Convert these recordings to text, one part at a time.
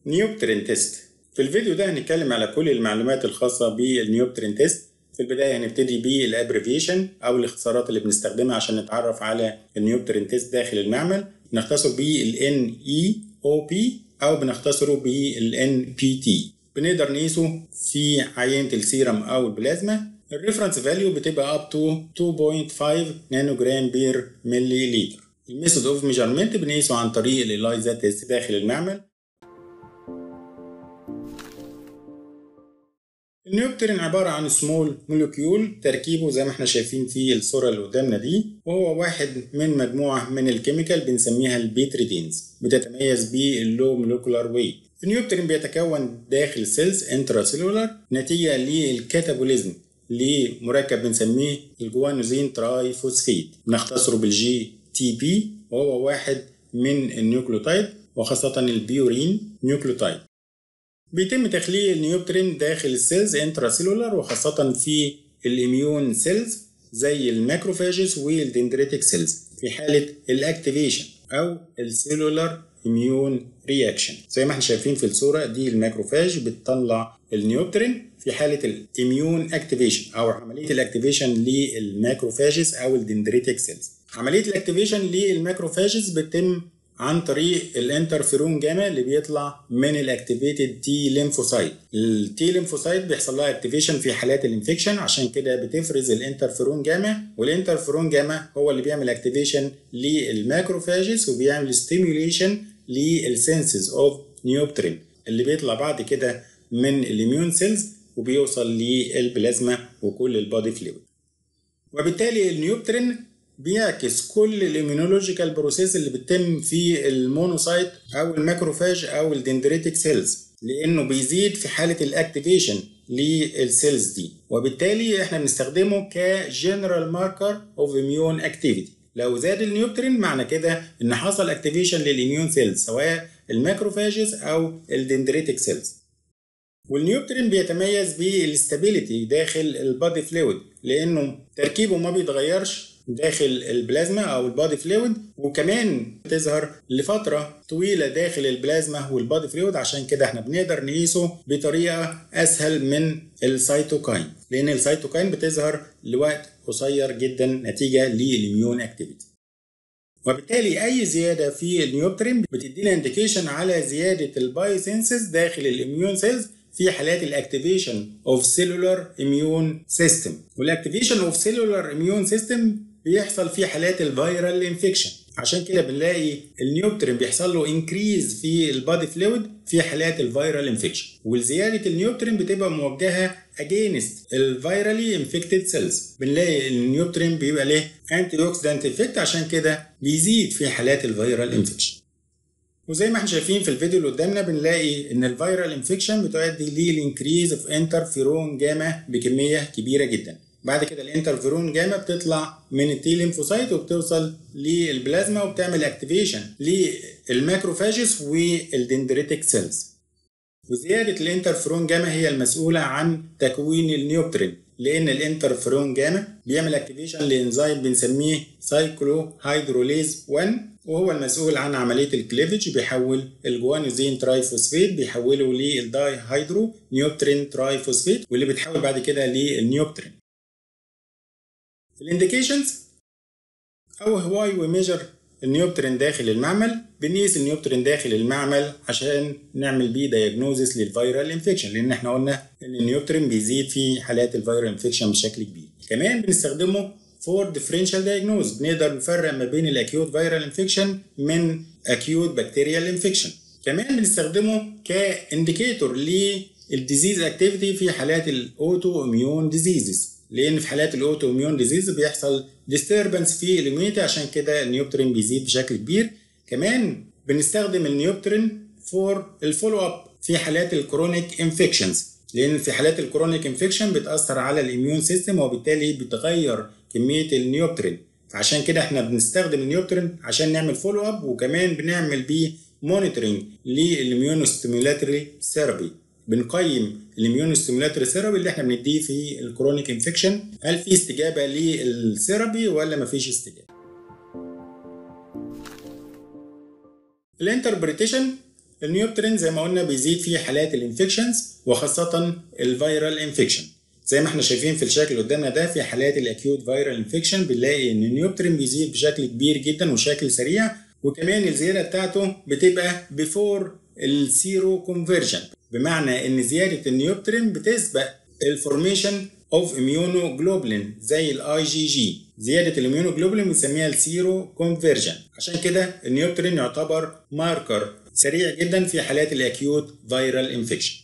نيوبترين تيست في الفيديو ده هنتكلم على كل المعلومات الخاصة بالنيوبترين تيست في البداية هنبتدي بالابريفيشن أو الاختصارات اللي بنستخدمها عشان نتعرف على النيوبترين تيست داخل المعمل نختصر بال NEOP أو بنختصره بال NPT بنقدر نقيسه في عينة السيرم أو البلازما الريفرنس فاليو بتبقى up to 2.5 نانو جرام بير ملي لتر الميثود اوف ميجرمنت بنقيسه عن طريق الإلايزا تيست داخل المعمل النيوبترين عبارة عن سمول مولكيول تركيبه زي ما احنا شايفين في الصورة اللي قدامنا دي وهو واحد من مجموعة من الكيميكال بنسميها البيتريدينز بتتميز باللو مولكولار ويت النيوبترين بيتكون داخل سيلز انترا سيلولار نتيجة للكاتابوليزم لمركب بنسميه الجوانوزين تراي فوسفيت بنختصره بالجي تي بي وهو واحد من النيوكليوتايد وخاصة البيورين نيوكليوتايد بيتم تخليق النيوبترين داخل السيلز انترا سيلولار وخاصة في الاميون سيلز زي الماكروفاجز والدندريتك سيلز في حالة الاكتيفيشن او السيلولار اميون رياكشن زي ما احنا شايفين في الصورة دي الماكروفاج بتطلع النيوبترين في حالة الاميون اكتيفيشن او عملية الاكتيفيشن للماكروفاجز او الدندريتك سيلز عملية الاكتيفيشن للماكروفاجز بتتم عن طريق الانترفيرون جاما اللي بيطلع من الاكتيفيتد تي ليمفوسايت التي ليمفوسايت بيحصل لها اكتيفيشن في حالات الانفكشن عشان كده بتفرز الانترفيرون جاما والانترفيرون جاما هو اللي بيعمل اكتيفيشن للماكروفاجز وبيعمل ستيميوليشن للسنسز اوف نيوبترين اللي بيطلع بعد كده من الاميون سيلز وبيوصل للبلازما وكل البادي فلويد وبالتالي النيوبترين بيعكس كل الاميونولوجيكال بروسيس اللي بتتم في المونوسايت او الماكروفاج او الدندريتك سيلز لانه بيزيد في حاله الاكتيفيشن للسيلز دي وبالتالي احنا بنستخدمه كجنرال ماركر اوف اميون اكتيفيتي لو زاد النيوبترين معنى كده ان حصل اكتيفيشن للاميون سيلز سواء الماكروفاجز او الدندريتك سيلز والنيوبترين بيتميز بالاستابيليتي داخل البادي فلويد لانه تركيبه ما بيتغيرش داخل البلازما او البادي فلويد وكمان بتظهر لفتره طويله داخل البلازما والبادي فلويد عشان كده احنا بنقدر نقيسه بطريقه اسهل من السيتوكاين لان السيتوكاين بتظهر لوقت قصير جدا نتيجه للاميون اكتيفيتي وبالتالي اي زياده في النيوبترين بتدينا انديكيشن على زياده البايوسينسز داخل الاميون سيلز في حالات الاكتيفيشن اوف سيلولار اميون سيستم والاكتيفيشن اوف سيلولار اميون سيستم بيحصل في حالات الفيرال انفكشن عشان كده بنلاقي النيوبترين بيحصل له انكريز في البادي فلويد في حالات الفيرال انفكشن وزياده النيوبترين بتبقى موجهه اجينست الفيرالي انفكتد سيلز بنلاقي النيوبترين بيبقى له انتي اوكسيدانت افكت عشان كده بيزيد في حالات الفيرال انفكشن وزي ما احنا شايفين في الفيديو اللي قدامنا بنلاقي ان الفيرال انفكشن بتؤدي للانكريز اوف انترفيرون جاما بكميه كبيره جدا بعد كده الانترفيرون جاما بتطلع من التي ليمفوسايت وبتوصل للبلازما وبتعمل اكتيفيشن للماكروفاجز والدندريتك سيلز وزيادة الانترفيرون جاما هي المسؤولة عن تكوين النيوبترين لأن الانترفيرون جاما بيعمل اكتيفيشن لإنزيم بنسميه سايكلو هيدروليز 1 وهو المسؤول عن عملية الكليفج بيحول الجوانوزين ترايفوسفيت بيحوله للداي هيدرو نيوبترين ترايفوسفيت واللي بيتحول بعد كده للنيوبترين الانديكيشنز او هواي وميجر النيوبترين داخل المعمل بنقيس النيوبترين داخل المعمل عشان نعمل بيه دايجنوزس للفيرال انفكشن لان احنا قلنا ان النيوبترين بيزيد في حالات الفيرال انفكشن بشكل كبير كمان بنستخدمه فور ديفرنشال دايجنوز بنقدر نفرق ما بين الاكيوت فيرال انفكشن من اكيوت بكتيريال انفكشن كمان بنستخدمه كانديكيتور للديزيز اكتيفيتي في حالات الاوتو اميون ديزيزز لان في حالات الاوتو اميون ديزيز بيحصل ديستربنس في الاميونيتي عشان كده النيوبترين بيزيد بشكل كبير كمان بنستخدم النيوبترين فور الفولو اب في حالات الكرونيك انفكشنز لان في حالات الكرونيك انفكشن بتاثر على الاميون سيستم وبالتالي بتغير كميه النيوبترين عشان كده احنا بنستخدم النيوبترين عشان نعمل فولو اب وكمان بنعمل بيه مونيتورنج للاميون ستيمولاتوري ثيرابي بنقيم الاميون ستيمولاتوري ثيرابي اللي احنا بنديه في الكرونيك انفكشن هل في استجابه للثيرابي ولا مفيش استجابه الانتربريتيشن النيوبترين زي ما قلنا بيزيد في حالات الانفكشنز وخاصة الفيرال انفكشن زي ما احنا شايفين في الشكل اللي قدامنا ده في حالات الاكيوت فيرال انفكشن بنلاقي ان النيوبترين بيزيد بشكل كبير جدا وشكل سريع وكمان الزياده بتاعته بتبقى بيفور السيرو كونفرجن بمعنى ان زياده النيوبترين بتسبق الفورميشن اوف اميونوجلوبولين زي الاي جي جي زياده الاميونوجلوبولين بنسميها السيرو كونفرجن عشان كده النيوبترين يعتبر ماركر سريع جدا في حالات الاكيوت فيرال انفكشن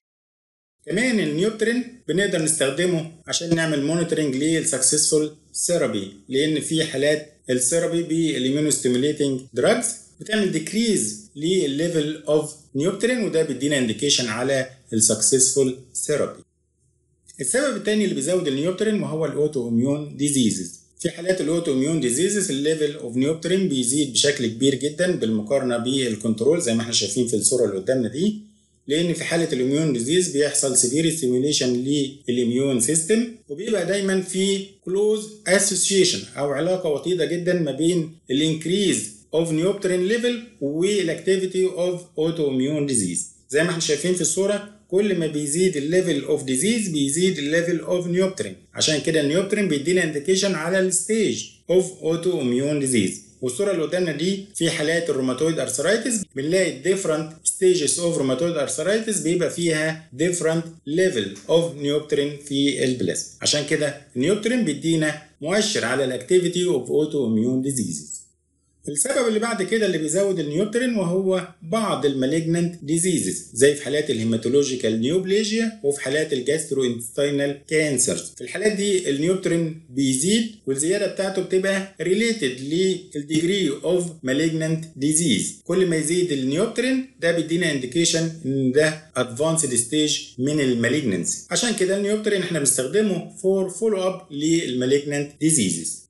كمان النيوبترين بنقدر نستخدمه عشان نعمل مونيتورنج للسكسسفول ثيرابي لان في حالات الثيرابي بالاميونوستيميليتنج دراجز بتعمل ديكريز للليفل اوف نيوبترين وده بيدينا انديكيشن على السكسسفول ثيرابي السبب الثاني اللي بيزود النيوبترين وهو الاوتو اميون ديزيزز في حالات الاوتو اميون ديزيزز الليفل اوف نيوبترين بيزيد بشكل كبير جدا بالمقارنه بالكنترول زي ما احنا شايفين في الصوره اللي قدامنا دي لان في حاله الاميون ديزيز بيحصل سيفير ستيميوليشن للاميون سيستم وبيبقى دايما في كلوز اسوسيشن او علاقه وطيده جدا ما بين الانكريز اوف نيوبترين ليفل والاكتيفيتي اوف اوتو اميون ديزيز زي ما احنا شايفين في الصوره كل ما بيزيد الليفل اوف ديزيز بيزيد الليفل اوف نيوبترين عشان كده النيوبترين بيدينا انديكيشن على الستيج اوف اوتو اميون ديزيز والصوره اللي قدامنا دي في حالات الروماتويد ارثرايتس بنلاقي different stages of rheumatoid arthritis بيبقى فيها different level of نيوبترين في البلازما عشان كده النيوبترين بيدينا مؤشر على الاكتيفيتي اوف اوتو اميون ديزيزز السبب اللي بعد كده اللي بيزود النيوبترين وهو بعض المالجنانت ديزيزز زي في حالات الهيماتولوجيكال نيوبليجيا وفي حالات الجاسترو انتستينال كانسرز في الحالات دي النيوبترين بيزيد والزياده بتاعته بتبقى ريليتد للديجري اوف مالجنانت ديزيز كل ما يزيد النيوبترين ده بيدينا انديكيشن ان ده ادفانسد ستيج من المالجنانسي عشان كده النيوبترين احنا بنستخدمه فور فولو اب للمالجنانت ديزيزز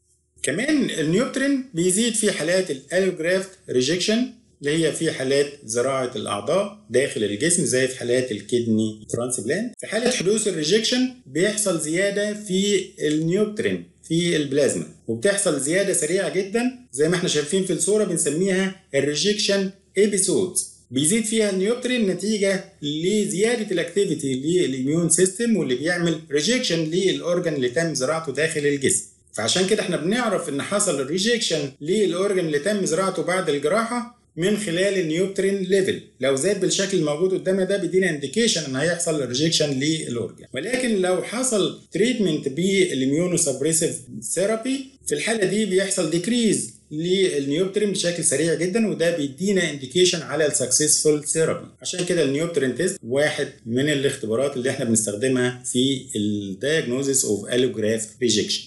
كمان النيوبترين بيزيد في حالات الالوجرافت ريجكشن اللي هي في حالات زراعة الأعضاء داخل الجسم زي في حالات الكدني ترانسبلانت في حالة حدوث الريجكشن بيحصل زيادة في النيوبترين في البلازما وبتحصل زيادة سريعة جدا زي ما احنا شايفين في الصورة بنسميها الريجكشن ايبيسودز بيزيد فيها النيوبترين نتيجة لزيادة الاكتيفيتي للإميون سيستم واللي بيعمل ريجكشن للأورجن اللي تم زراعته داخل الجسم فعشان كده احنا بنعرف ان حصل ريجكشن للاورجن اللي تم زراعته بعد الجراحه من خلال النيوبترين ليفل لو زاد بالشكل الموجود قدامنا ده بيدينا انديكيشن ان هيحصل ريجكشن للاورجن ولكن لو حصل تريتمنت بالاميونو سبريسيف ثيرابي في الحاله دي بيحصل ديكريز للنيوبترين بشكل سريع جدا وده بيدينا انديكيشن على السكسسفول ثيرابي عشان كده النيوبترين تيست واحد من الاختبارات اللي احنا بنستخدمها في الدايجنوزيس اوف الوجراف ريجكشن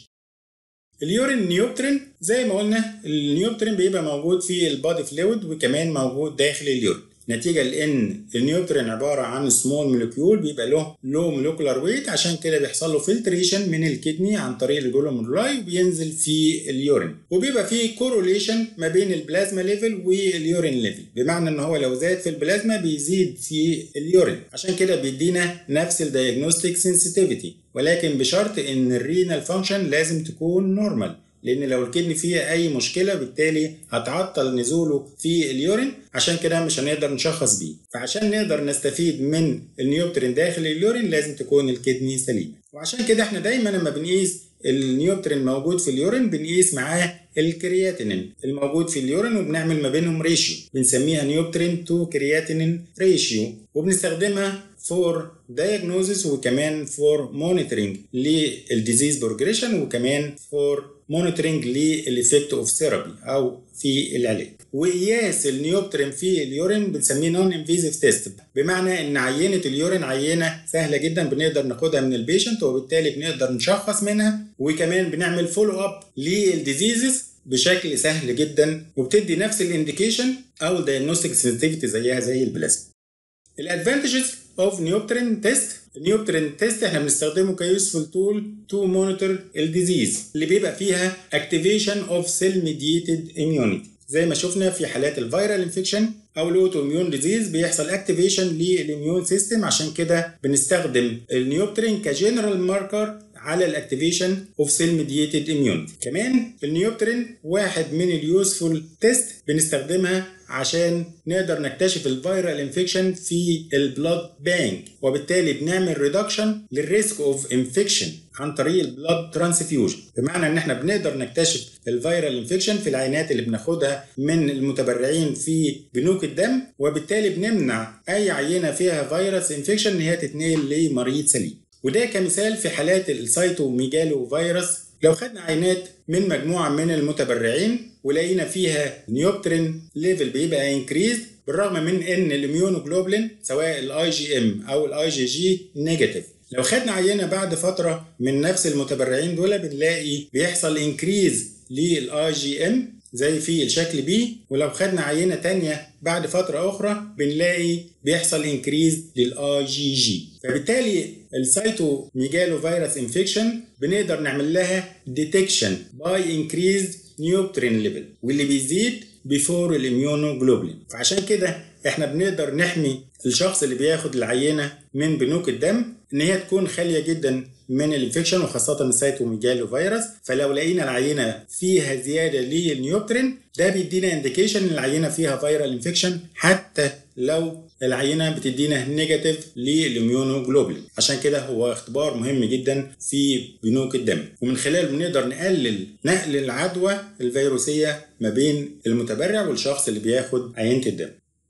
اليورين نيوبترين زي ما قلنا النيوبترين بيبقى موجود في البادي فلويد وكمان موجود داخل اليورين نتيجة لأن النيوترين عبارة عن سمول مولكيول بيبقى له لو مولكولار ويت عشان كده بيحصل له فلتريشن من الكدني عن طريق الجلوميرولاي وبينزل في اليورين وبيبقى فيه كوروليشن ما بين البلازما ليفل واليورين ليفل بمعنى ان هو لو زاد في البلازما بيزيد في اليورين عشان كده بيدينا نفس الدايجنوستيك سنسيتيفيتي ولكن بشرط ان الرينال فانكشن لازم تكون نورمال لان لو الكدني فيها اي مشكله بالتالي هتعطل نزوله في اليورين عشان كده مش هنقدر نشخص بيه فعشان نقدر نستفيد من النيوبترين داخل اليورين لازم تكون الكدني سليمه وعشان كده احنا دايما لما بنقيس النيوبترين الموجود في اليورين بنقيس معاه الكرياتينين الموجود في اليورين وبنعمل ما بينهم ريشيو بنسميها نيوبترين تو كرياتينين ريشيو وبنستخدمها فور diagnosis وكمان فور مونيتورنج للديزيز بروجريشن وكمان فور مونيتورنج للإفكت اوف ثيرابي او في العلاج وقياس النيوبترين في اليورين بنسميه نون انفيزيف تيست بمعنى ان عينه اليورين عينه سهله جدا بنقدر ناخدها من البيشنت وبالتالي بنقدر نشخص منها وكمان بنعمل فولو اب للديزيزز بشكل سهل جدا وبتدي نفس الانديكيشن او الدايجنوستيك سنسيتيفيتي زيها زي البلازما الادفانتجز اوف نيوبترين تيست النيوبترين تيست احنا بنستخدمه كيوسفول تول تو مونيتور الديزيز اللي بيبقى فيها اكتيفيشن اوف سيل ميديتد اميونيتي زي ما شفنا في حالات الفيرال انفكشن او الاوتو اميون ديزيز بيحصل اكتيفيشن للاميون سيستم عشان كده بنستخدم النيوبترين كجنرال ماركر على الاكتيفيشن اوف سيل ميديتد اميونيتي كمان النيوبترين واحد من اليوسفول تيست بنستخدمها عشان نقدر نكتشف الفيرال انفكشن في البلاد بانك وبالتالي بنعمل ريدكشن للريسك اوف انفكشن عن طريق البلاد ترانسفيوجن بمعنى ان احنا بنقدر نكتشف الفيرال انفكشن في العينات اللي بناخدها من المتبرعين في بنوك الدم وبالتالي بنمنع اي عينه فيها فيروس انفكشن ان هي تتنقل لمريض سليم وده كمثال في حالات السيتوميجالو فيروس لو خدنا عينات من مجموعه من المتبرعين ولقينا فيها نيوبترين ليفل بيبقى انكريز بالرغم من ان الاميونوجلوبولين سواء الاي جي ام او الاي جي جي نيجاتيف لو خدنا عينه بعد فتره من نفس المتبرعين دول بنلاقي بيحصل انكريز للاي جي ام زي في الشكل بي ولو خدنا عينه تانية بعد فتره اخرى بنلاقي بيحصل انكريز للاي جي جي فبالتالي السايتو ميجالو فيروس انفكشن بنقدر نعمل لها ديتكشن باي انكريز نيوبترين ليفل واللي بيزيد بيفور الاميونوجلوبولين فعشان كده احنا بنقدر نحمي الشخص اللي بياخد العينه من بنوك الدم ان هي تكون خاليه جدا من الانفكشن وخاصه السيتوميجالو فيروس فلو لقينا العينه فيها زياده للنيوبترين ده بيدينا انديكيشن ان العينه فيها فيرال انفكشن حتى لو العينه بتدينا نيجاتيف للاميونوجلوبولين عشان كده هو اختبار مهم جدا في بنوك الدم ومن خلاله بنقدر نقلل نقل العدوى الفيروسيه ما بين المتبرع والشخص اللي بياخد عينه الدم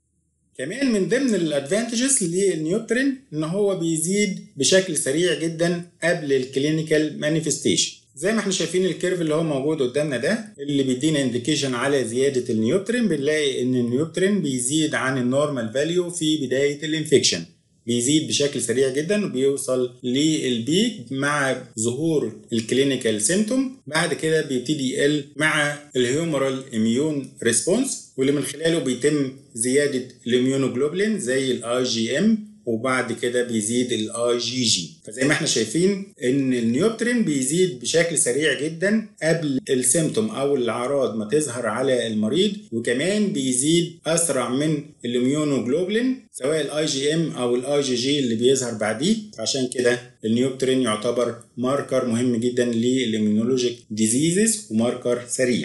كمان من ضمن الادفانتجز للنيوترين ان هو بيزيد بشكل سريع جدا قبل الكلينيكال مانيفستيشن زي ما احنا شايفين الكيرف اللي هو موجود قدامنا ده اللي بيدينا انديكيشن على زياده النيوترين بنلاقي ان النيوترين بيزيد عن النورمال فاليو في بدايه الانفكشن بيزيد بشكل سريع جدا وبيوصل للبيك مع ظهور الكلينيكال سيمتوم بعد كده بيبتدي يقل مع الهيومرال اميون ريسبونس واللي من خلاله بيتم زياده الاميونوجلوبولين زي الاي جي ام وبعد كده بيزيد الاي جي جي فزي ما احنا شايفين ان النيوبترين بيزيد بشكل سريع جدا قبل السيمتوم او الاعراض ما تظهر على المريض وكمان بيزيد اسرع من الاميونوجلوبولين سواء الاي جي ام او الاي جي جي اللي بيظهر بعديه عشان كده النيوبترين يعتبر ماركر مهم جدا للاميونولوجيك ديزيزز وماركر سريع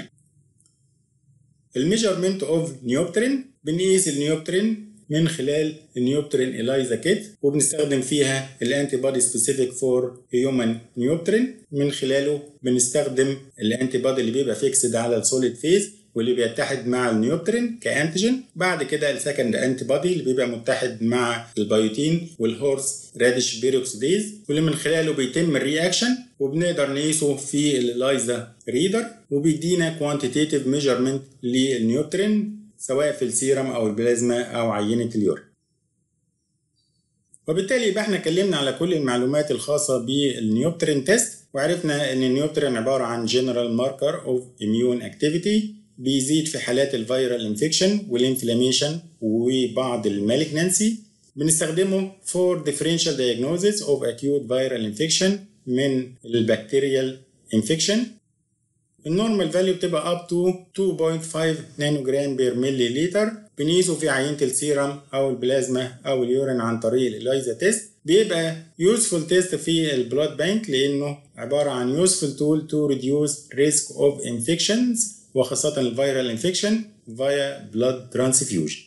الميجرمنت اوف نيوبترين بنقيس النيوبترين من خلال النيوبترين إلايزا كيت وبنستخدم فيها الانتي بودي سبيسيفيك فور هيومن نيوبترين من خلاله بنستخدم الانتي بودي اللي بيبقى فيكسد على السوليد فيز واللي بيتحد مع النيوبترين كانتيجين بعد كده السكند انتي بودي اللي بيبقى متحد مع البيوتين والهورس راديش بيروكسيديز واللي من خلاله بيتم الرياكشن وبنقدر نقيسه في الالايزا ريدر وبيدينا كوانتيتيف ميجرمنت للنيوبترين سواء في السيرم او البلازما او عينه اليورين وبالتالي يبقى احنا اتكلمنا على كل المعلومات الخاصه بالنيوبترين تيست وعرفنا ان النيوبترين عباره عن جنرال ماركر اوف اميون اكتيفيتي بيزيد في حالات الفيرال انفكشن والانفلاميشن وبعض المالجنانسي بنستخدمه for differential diagnosis of acute viral infection من البكتيريال انفكشن النورمال فاليو بتبقى اب تو 2.5 نانو جرام بير ملي لتر بنقيسه في عينه السيرم او البلازما او اليورين عن طريق الاليزا تيست بيبقى يوسفول تيست في البلاد بانك لانه عباره عن يوسفول تول تو ريديوس ريسك اوف انفكشنز وخاصه الفيرال انفكشن فيا بلاد ترانسفيوجن